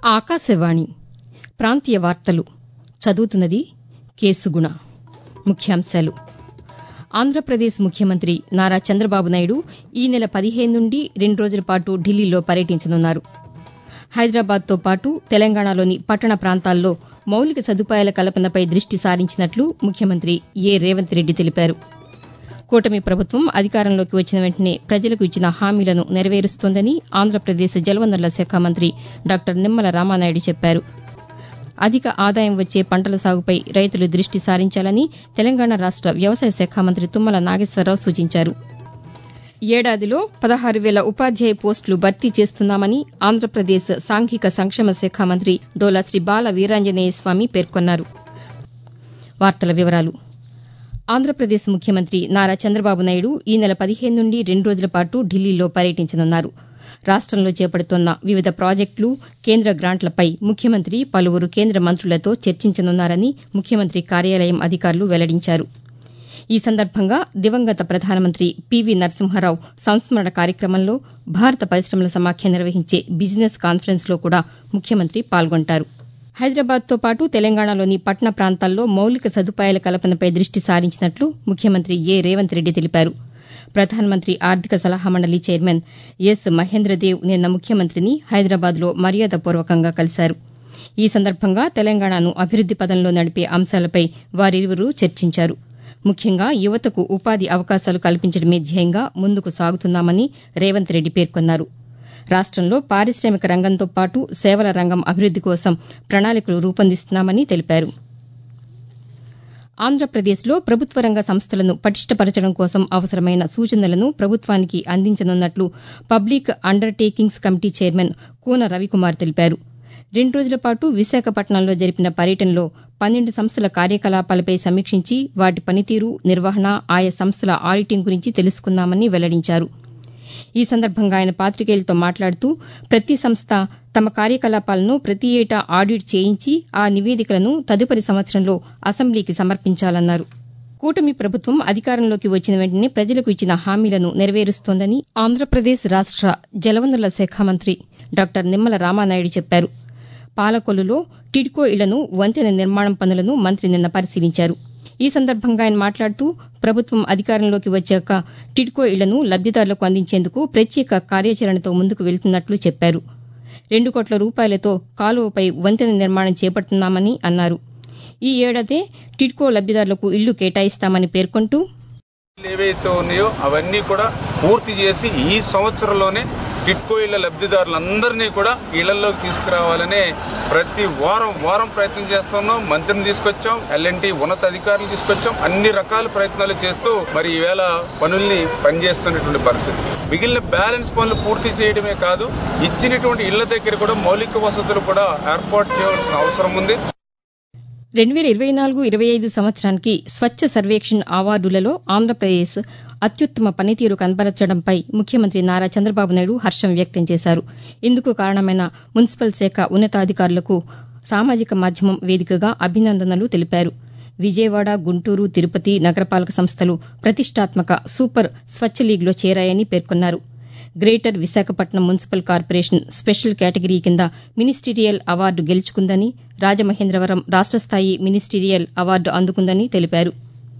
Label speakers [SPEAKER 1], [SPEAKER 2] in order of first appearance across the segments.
[SPEAKER 1] ఆకాశవాణి ప్రాంతీయ వార్తలు చదువుతున్నది కేసుగుణ ముఖ్యాంశాలు ఆంధ్రప్రదేశ్ ముఖ్యమంత్రి నారా చంద్రబాబు నాయుడు ఈ నెల పదిహేను నుండి రెండు రోజుల పాటు ఢిల్లీలో పర్యటించనున్నారు హైదరాబాద్తో పాటు తెలంగాణలోని పట్టణ ప్రాంతాల్లో మౌలిక సదుపాయాల కల్పనపై దృష్టి సారించినట్లు ముఖ్యమంత్రి ఏ రేవంత్ రెడ్డి తెలిపారు కూటమి ప్రభుత్వం అధికారంలోకి వచ్చిన వెంటనే ప్రజలకు ఇచ్చిన హామీలను నెరవేరుస్తోందని ఆంధ్రప్రదేశ్ జలవనరుల శాఖ మంత్రి డాక్టర్ నిమ్మల రామానాయుడు చెప్పారు అధిక ఆదాయం వచ్చే పంటల సాగుపై రైతులు దృష్టి సారించాలని తెలంగాణ రాష్ట వ్యవసాయ శాఖ మంత్రి తుమ్మల నాగేశ్వరరావు సూచించారు ఏడాదిలో పదహారు వేల ఉపాధ్యాయ పోస్టులు భర్తీ చేస్తున్నామని ఆంధ్రప్రదేశ్ సాంఘిక సంక్షేమ శాఖ మంత్రి డోలా శ్రీ బాల వీరాంజనేయ స్వామి పేర్కొన్నారు వార్తల వివరాలు ఆంధ్రప్రదేశ్ ముఖ్యమంత్రి నారా చంద్రబాబు నాయుడు ఈ నెల పదిహేను నుండి రెండు రోజుల పాటు ఢిల్లీలో పర్యటించనున్నారు రాష్టంలో చేపడుతోన్న వివిధ ప్రాజెక్టులు కేంద్ర గ్రాంట్లపై ముఖ్యమంత్రి పలువురు కేంద్ర మంత్రులతో చర్చించనున్నారని ముఖ్యమంత్రి కార్యాలయం అధికారులు వెల్లడించారు ఈ సందర్భంగా దివంగత ప్రధానమంత్రి పివి నరసింహారావు సంస్మరణ కార్యక్రమంలో భారత పరిశ్రమల సమాఖ్య నిర్వహించే బిజినెస్ కాన్ఫరెన్స్లో కూడా ముఖ్యమంత్రి పాల్గొంటారు హైదరాబాద్తో పాటు తెలంగాణలోని పట్టణ ప్రాంతాల్లో మౌలిక సదుపాయాల కల్పనపై దృష్టి సారించినట్లు ముఖ్యమంత్రి ఏ రేవంత్ రెడ్డి తెలిపారు ప్రధానమంత్రి ఆర్థిక సలహా మండలి చైర్మన్ ఎస్ మహేంద్రదేవ్ నిన్న ముఖ్యమంత్రిని హైదరాబాద్లో మర్యాదపూర్వకంగా కలిశారు ఈ సందర్భంగా తెలంగాణను అభివృద్ది పదంలో నడిపే అంశాలపై వారిరువురు చర్చించారు ముఖ్యంగా యువతకు ఉపాధి అవకాశాలు కల్పించడమే ధ్యేయంగా ముందుకు సాగుతున్నామని రేవంత్ రెడ్డి పేర్కొన్నారు రాష్టంలో పారిశ్రామిక రంగంతో పాటు సేవల రంగం అభివృద్ది కోసం ప్రణాళికలు రూపొందిస్తున్నామని తెలిపారు ఆంధ్రప్రదేశ్లో ప్రభుత్వ రంగ సంస్థలను పటిష్టపరచడం కోసం అవసరమైన సూచనలను ప్రభుత్వానికి అందించనున్నట్లు public under takings committee chairman Koona Ravikumar తెలిపారు రెండు రోజుల పాటు విశాఖపట్నంలో జరిపిన పర్యటనలో పన్నెండు సంస్థల కార్యకలాపాలపై సమీక్షించి వాటి పనితీరు నిర్వహణ ఆయా సంస్థల ఆడిటింగ్ గురించి తెలుసుకున్నామని వెల్లడించారు ఈ సందర్భంగా ఆయన పాతికేయులతో మాట్లాడుతూ ప్రతి సంస్థ తమ కార్యకలాపాలను ప్రతి ఏటా ఆడిట్ చేయించి ఆ నివేదికలను తదుపరి సంవత్సరంలో అసెంబ్లీకి సమర్పించాలన్నారు కూటమి ప్రభుత్వం అధికారంలోకి వచ్చిన వెంటనే ప్రజలకు ఇచ్చిన హామీలను నెరవేరుస్తోందని ఆంధ్రప్రదేశ్ రాష్ట జలవనరుల శాఖ మంత్రి డాక్టర్ నిమ్మల రామానాయుడు చెప్పారు పాలకొల్లులో టిడ్కో ఇళ్లను వంతెన నిర్మాణం పనులను మంత్రి నిన్న పరిశీలించారు ఈ సందర్భంగా ఆయన మాట్లాడుతూ ప్రభుత్వం అధికారంలోకి వచ్చాక టిడ్కో ఇళ్లను లబ్దిదారులకు అందించేందుకు ప్రత్యేక కార్యాచరణతో ముందుకు వెళ్తున్నట్లు చెప్పారు రెండు కోట్ల రూపాయలతో కాలువపై వంతెన నిర్మాణం చేపడుతున్నామని అన్నారు ఈ ఏడాదే టిడ్కో లబ్దిదారులకు ఇళ్లు కేటాయిస్తామని పేర్కొంటూ
[SPEAKER 2] ఏవైతే ఉన్నాయో అవన్నీ కూడా పూర్తి చేసి ఈ సంవత్సరంలోనే టిట్కో ఇళ్ల లబ్ధిదారులందరినీ కూడా ఇళ్లలోకి తీసుకురావాలనే ప్రతి వారం వారం ప్రయత్నం చేస్తున్నాం మంత్రిని తీసుకొచ్చాం ఎల్ఎన్టీ ఉన్నత అధికారులు తీసుకొచ్చాం అన్ని రకాల ప్రయత్నాలు చేస్తూ మరి ఈవేళ పనుల్ని పనిచేస్తున్నటువంటి పరిస్థితి మిగిలిన బ్యాలెన్స్ పనులు పూర్తి చేయడమే కాదు ఇచ్చినటువంటి ఇళ్ల దగ్గర కూడా మౌలిక వసతులు కూడా ఏర్పాటు చేయవలసిన అవసరం ఉంది
[SPEAKER 1] రెండు వేల ఇరవై నాలుగు ఇరవై ఐదు సంవత్సరానికి స్వచ్ఛ సర్వేక్షణ్ అవార్డులలో ఆంధ్రప్రదేశ్ అత్యుత్తమ పనితీరు కనబరచడంపై ముఖ్యమంత్రి నారా చంద్రబాబు నాయుడు హర్షం వ్యక్తం చేశారు ఇందుకు కారణమైన మున్సిపల్ శాఖ ఉన్నతాధికారులకు సామాజిక మాధ్యమం వేదికగా అభినందనలు తెలిపారు విజయవాడ గుంటూరు తిరుపతి నగరపాలక సంస్థలు ప్రతిష్టాత్మక సూపర్ స్వచ్ఛ లీగ్లో చేరాయని పేర్కొన్నారు greater Visakhapatnam municipal corporation special category కింద మినిస్టీరియల్ అవార్డు గెలుచుకుందని రాజమహేంద్రవరం రాష్ట స్థాయి మినిస్టీరియల్ అవార్డు అందుకుందని తెలిపారు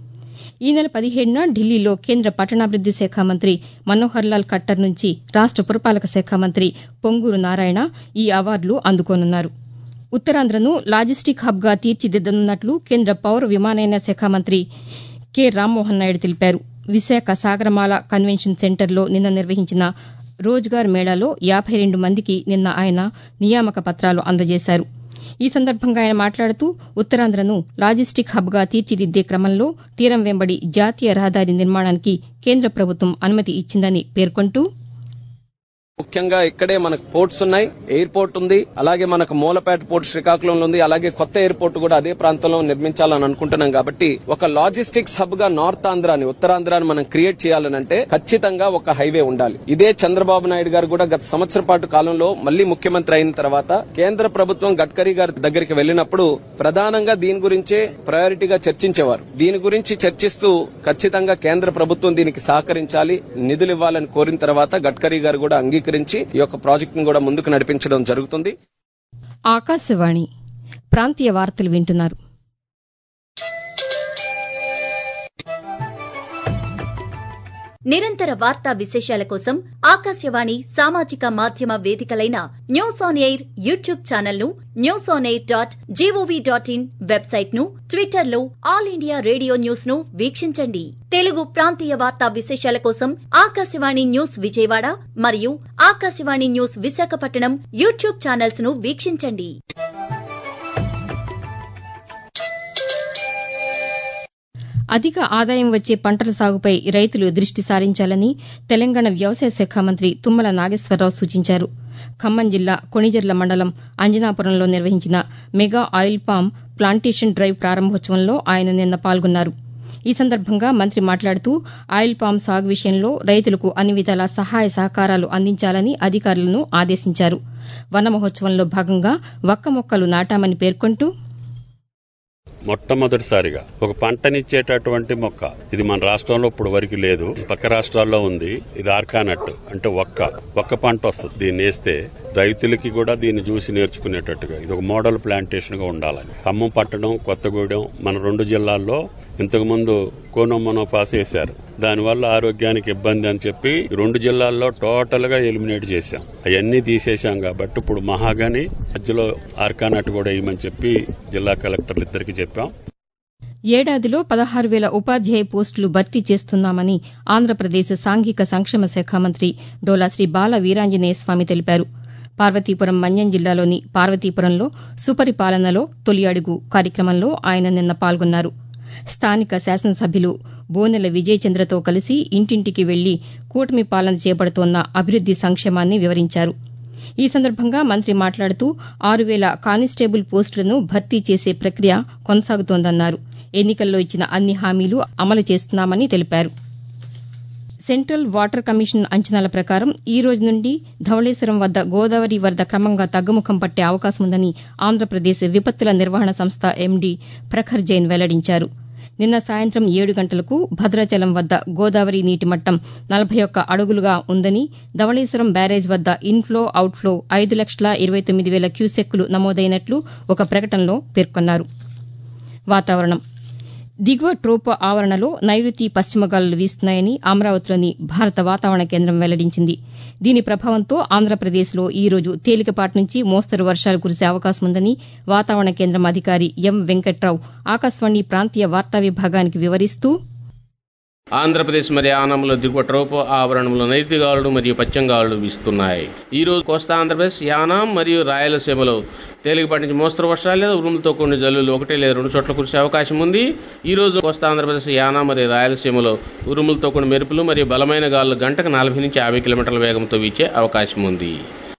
[SPEAKER 1] ఈ నెల పదిహేడున ఢిల్లీలో కేంద్ర పట్టణాభివృద్ది శాఖ మంత్రి మనోహర్ లాల్ ఖట్టర్ నుంచి రాష్ట పురపాలక శాఖ మంత్రి పొంగూరు నారాయణ ఈ అవార్డులు అందుకోనున్నారు ఉత్తరాంధ్రను లాజిస్టిక్ హబ్గా తీర్చిదిద్దనున్నట్లు కేంద్ర పౌర విమానయాన శాఖ మంత్రి కె రామ్మోహన్ నాయుడు తెలిపారు విశాఖ సాగరమాల కన్వెన్షన్ సెంటర్లో నిన్న నిర్వహించిన రోజ్గార్ మేళాలో యాబై రెండు మందికి నిన్న ఆయన నియామక పత్రాలు అందజేశారు ఈ సందర్భంగా ఆయన మాట్లాడుతూ ఉత్తరాంధ్రను లాజిస్టిక్ హబ్గా తీర్చిదిద్దే క్రమంలో తీరం వెంబడి జాతీయ రహదారి నిర్మాణానికి కేంద్ర ప్రభుత్వం అనుమతి ఇచ్చిందని పేర్కొంటూ
[SPEAKER 3] ముఖ్యంగా ఇక్కడే మనకు పోర్ట్స్ ఉన్నాయి ఎయిర్పోర్ట్ ఉంది అలాగే మనకు మూలపేట పోర్ట్ శ్రీకాకుళంలో ఉంది అలాగే కొత్త ఎయిర్పోర్ట్ కూడా అదే ప్రాంతంలో నిర్మించాలని అనుకుంటున్నాం కాబట్టి ఒక లాజిస్టిక్స్ హబ్ గా నార్త్ ఆంధ్రాని ఉత్తరాంధ్రాని మనం క్రియేట్ చేయాలనంటే ఖచ్చితంగా ఒక హైవే ఉండాలి ఇదే చంద్రబాబు నాయుడు గారు కూడా గత సంవత్సర పాటు కాలంలో మళ్లీ ముఖ్యమంత్రి అయిన తర్వాత కేంద్ర ప్రభుత్వం గడ్కరీ గారి దగ్గరికి వెళ్లినప్పుడు ప్రధానంగా దీని గురించే ప్రయారిటీగా చర్చించేవారు దీని గురించి చర్చిస్తూ ఖచ్చితంగా కేంద్ర ప్రభుత్వం దీనికి సహకరించాలి నిధులు ఇవ్వాలని కోరిన తర్వాత గడ్కరీ గారు కూడా అంగీకరించి ఈ యొక్క ప్రాజెక్టును కూడా ముందుకు నడిపించడం జరుగుతుంది
[SPEAKER 1] ఆకాశవాణి ప్రాంతీయ వార్తలు వింటున్నారు
[SPEAKER 4] నిరంతర వార్తా విశేషాల కోసం ఆకాశవాణి సామాజిక మాధ్యమ వేదికలైన news on air YouTube channel ను news on air dot G O V dot in website ను ట్విట్టర్ లో ఆల్ ఇండియా రేడియో న్యూస్ ను వీక్షించండి తెలుగు ప్రాంతీయ వార్తా విశేషాల కోసం ఆకాశవాణి న్యూస్ విజయవాడ మరియు Akashvani news Visakhapatnam YouTube channels ను వీక్షించండి
[SPEAKER 1] అధిక ఆదాయం వచ్చే పంటల సాగుపై రైతులు దృష్టి సారించాలని తెలంగాణ వ్యవసాయ శాఖ మంత్రి తుమ్మల నాగేశ్వరరావు సూచించారు ఖమ్మం జిల్లా కొణిజర్ల మండలం అంజనాపురంలో నిర్వహించిన mega oil palm plantation drive ప్రారంభోత్సవంలో ఆయన నిన్న పాల్గొన్నారు ఈ సందర్భంగా మంత్రి మాట్లాడుతూ ఆయిల్ పామ్ సాగు విషయంలో రైతులకు అన్ని విధాల సహాయ సహకారాలు అందించాలని అధికారులను ఆదేశించారు వన మహోత్సవంలో భాగంగా వక్క మొక్కలు నాటామని పేర్కొంటూ
[SPEAKER 5] మొట్టమొదటిసారిగా ఒక పంటనిచ్చేటటువంటి మొక్క ఇది మన రాష్ట్రంలో ఇప్పుడు వరకు లేదు పక్క రాష్ట్రాల్లో ఉంది ఇది ఆర్కానట్ అంటే ఒక్క ఒక్క పంట వస్తుంది దీన్ని వేస్తే రైతులకి కూడా దీన్ని చూసి నేర్చుకునేటట్టుగా ఇది ఒక మోడల్ ప్లాంటేషన్ గా ఉండాలని ఖమ్మం పట్టణం కొత్తగూడెం మన రెండు జిల్లాల్లో ఇంతకు ముందు కోనోమోనో పాస్ చేశారు దానివల్ల ఆరోగ్యానికి ఇబ్బంది అని చెప్పి రెండు జిల్లాల్లో టోటల్ గా ఎలిమినేట్ చేశాం అవన్నీ తీసేశాం కాబట్టి ఇప్పుడు మహాగాని మధ్యలో ఆర్కానట్ కూడా వేయమని చెప్పి జిల్లా కలెక్టర్లు ఇద్దరికి చెప్పాం
[SPEAKER 1] ఏడాదిలో పదహారు వేల ఉపాధ్యాయ పోస్టులు భర్తీ చేస్తున్నామని ఆంధ్రప్రదేశ్ సాంఘిక సంక్షేమ శాఖ మంత్రి డోలా శ్రీ బాల వీరాంజనేయ స్వామి తెలిపారు పార్వతీపురం మన్యం జిల్లాలోని పార్వతీపురంలో సుపరిపాలనలో తొలి అడుగు కార్యక్రమంలో ఆయన నిన్న పాల్గొన్నారు స్థానిక శాసనసభ్యులు బోనెల విజయచంద్రతో కలిసి ఇంటింటికి వెళ్లి కూటమి పాలన చేపడుతోన్న అభివృద్ది సంక్షేమాన్ని వివరించారు ఈ సందర్భంగా మంత్రి మాట్లాడుతూ ఆరు వేల కానిస్టేబుల్ పోస్టులను భర్తీ చేసే ప్రక్రియ కొనసాగుతోందన్నారు ఎన్నికల్లో ఇచ్చిన అన్ని హామీలు అమలు చేస్తున్నామని తెలిపారు సెంట్రల్ వాటర్ కమిషన్ అంచనాల ప్రకారం ఈ రోజు నుండి ధవళేశ్వరం వద్ద గోదావరి వరద క్రమంగా తగ్గుముఖం పట్టే అవకాశం ఉందని ఆంధ్రప్రదేశ్ విపత్తుల నిర్వహణ సంస్థ ఎండీ ప్రఖర్ జైన్ వెల్లడించారు నిన్న సాయంత్రం ఏడు గంటలకు భద్రాచలం వద్ద గోదావరి నీటి మట్టం నలభై ఒక్క అడుగులుగా ఉందని ధవళేశ్వరం బ్యారేజ్ వద్ద ఇన్ఫ్లో అవుట్ఫ్లో ఐదు లక్షల ఇరవై తొమ్మిది వేల క్యూసెక్కులు నమోదైనట్లు ఒక ప్రకటనలో పేర్కొన్నారు వాతావరణం దిగువ ట్రోపో ఆవరణలో నైరుతి పశ్చిమ గాలులు వీస్తున్నాయని అమరావతిలోని భారత వాతావరణ కేంద్రం వెల్లడించింది దీని ప్రభావంతో ఆంధ్రప్రదేశ్లో ఈ రోజు తేలికపాటి నుంచి మోస్తరు వర్షాలు కురిసే అవకాశం ఉందని వాతావరణ కేంద్రం అధికారి ఎం వెంకట్రావు ఆకాశవాణి ప్రాంతీయ వార్తా విభాగానికి వివరిస్తూ
[SPEAKER 6] ఆంధ్రప్రదేశ్ మరియు ఆనంలో దిగువ ట్రోపో ఆవరణంలో నైరుతి గాలులు మరియు పశ్చిమ గాలులు వీస్తున్నాయి ఈ రోజు కోస్తా ఆంధ్రప్రదేశ్ యానాం మరియు రాయలసీమలో తేలికపాటి నుంచి మోస్తరు వర్షాలు లేదా ఉరుములతో కొన్ని జల్లులు ఒకటి లేదా రెండు చోట్ల కురిసే అవకాశం ఉంది ఈ రోజు కోస్తా ఆంధ్రప్రదేశ్ యానాం మరియు రాయలసీమలో ఉరుములతో కొన్ని మెరుపులు మరియు బలమైన గాలులు గంటకు నలభై నుంచి యాభై కిలోమీటర్ల వేగంతో వీచే అవకాశం ఉంది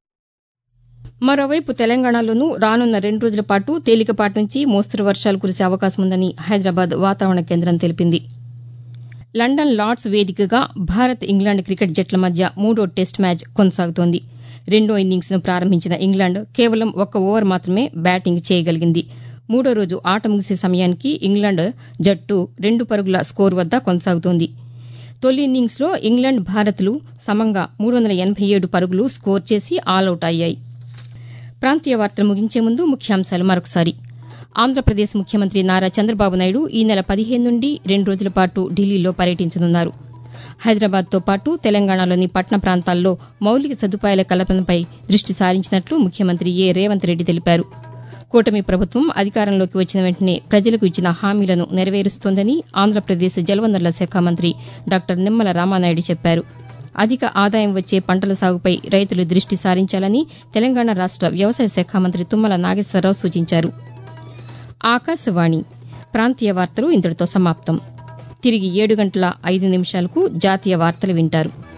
[SPEAKER 1] మరోవైపు తెలంగాణలోనూ రానున్న రెండు రోజుల పాటు తేలికపాటి నుంచి మోస్తరు వర్షాలు కురిసే అవకాశం ఉందని హైదరాబాద్ వాతావరణ కేంద్రం తెలిపింది లండన్ లార్డ్స్ వేదికగా భారత్ ఇంగ్లాండ్ క్రికెట్ జట్ల మధ్య మూడో టెస్ట్ మ్యాచ్ కొనసాగుతోంది రెండో ఇన్నింగ్స్ను ప్రారంభించిన ఇంగ్లాండ్ కేవలం ఒక్క ఓవర్ మాత్రమే బ్యాటింగ్ చేయగలిగింది మూడో రోజు ఆట ముగిసే సమయానికి ఇంగ్లాండ్ జట్టు రెండు పరుగుల స్కోర్ వద్ద కొనసాగుతోంది తొలి ఇన్నింగ్స్లో ఇంగ్లాండ్ భారత్లు సమంగా మూడు వందల ఎనభై ఏడు పరుగులు స్కోర్ చేసి ఆలౌట్ అయ్యాయి ప్రాంతీయ వార్తలు ముగించే ముందు ముఖ్యాంశాలు మరొకసారి ఆంధ్రప్రదేశ్ ముఖ్యమంత్రి నారా చంద్రబాబు నాయుడు ఈ నెల పదిహేను నుండి రెండు రోజుల పాటు ఢిల్లీలో పర్యటించనున్నారు హైదరాబాద్తో పాటు తెలంగాణలోని పట్టణ ప్రాంతాల్లో మౌలిక సదుపాయాల కల్పనపై దృష్టి సారించినట్లు ముఖ్యమంత్రి ఏ రేవంత్ రెడ్డి తెలిపారు కూటమి ప్రభుత్వం అధికారంలోకి వచ్చిన వెంటనే ప్రజలకు ఇచ్చిన హామీలను నెరవేరుస్తోందని ఆంధ్రప్రదేశ్ జలవనరుల శాఖ మంత్రి డాక్టర్ నిమ్మల రామానాయుడు చెప్పారు అధిక ఆదాయం వచ్చే పంటల సాగుపై రైతులు దృష్టి సారించాలని తెలంగాణ రాష్ట వ్యవసాయ శాఖ మంత్రి తుమ్మల నాగేశ్వరరావు సూచించారు ఆకాశవాణి ప్రాంతీయ వార్తలు ఇంతటితో సమాప్తం తిరిగి ఏడు గంటల ఐదు నిమిషాలకు జాతీయ వార్తలు వింటారు